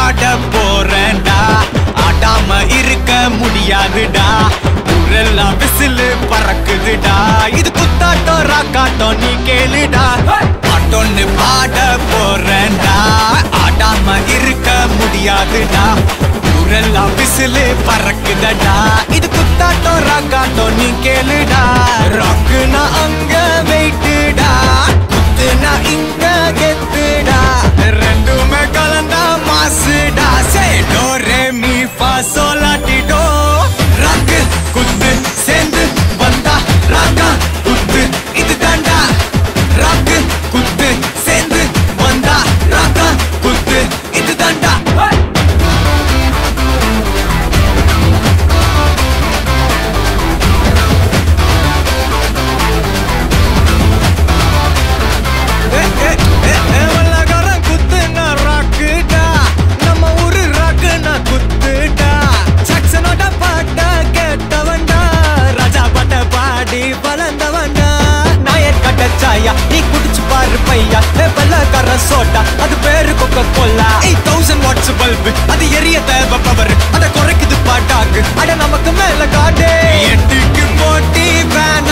பாட போறேன்டா ஆடாம இருக்க முடியாதுடா ஊரெல்லாம் விசிலு பறக்குதுடா இது குத்தாட்டம் ராக்காட்டம் நீ கேளுடா பாட்டொன்னு பாட போறேன்டா ஆடாம இருக்க முடியாதுடா ஊரெல்லாம் விசிலு பறக்குதடா இது குத்தாட்டம் ராக்காட்டம் நீ கேளுடா ராக்குனா அங்க வெயிட்டுடா குத்துனா இங்க கெத்துடா ரெண்டுமே கலந்தா மாசுடா சே டோ ரே மீ ஃபா சோலாட்டிடோ ராக்கு குத்து சேர்ந்து வந்தா ராக்கா குத்து இது தாண்டா ராக்கு குத்து சேர்ந்து வந்தா ராக்கா குத்து இது தாண்டா வல்லகாரன் குத்துனா ராக்குடா நம்ம ஊரு ராக்குனா குத்துடா ஜாக்சனோட பாட்ட கேட்டவன்டா ராஜா பாட்ட பாடி வளர்ந்தவன்டா நாயர் கட்ட சாயா நீ குடிச்சு பாரு பையா ஏ வெள்ளக்கார சோட்டா அது பேரு கொக்க கொல்லா எயிட் தௌசண்ட் வாட்ஸ் பல்பு அது எரிய தேவை பவர் அத குறைக்குது பாட்டாக்கு அட நமக்கு மேல காடு எட்டுக்கு போட்டி வேண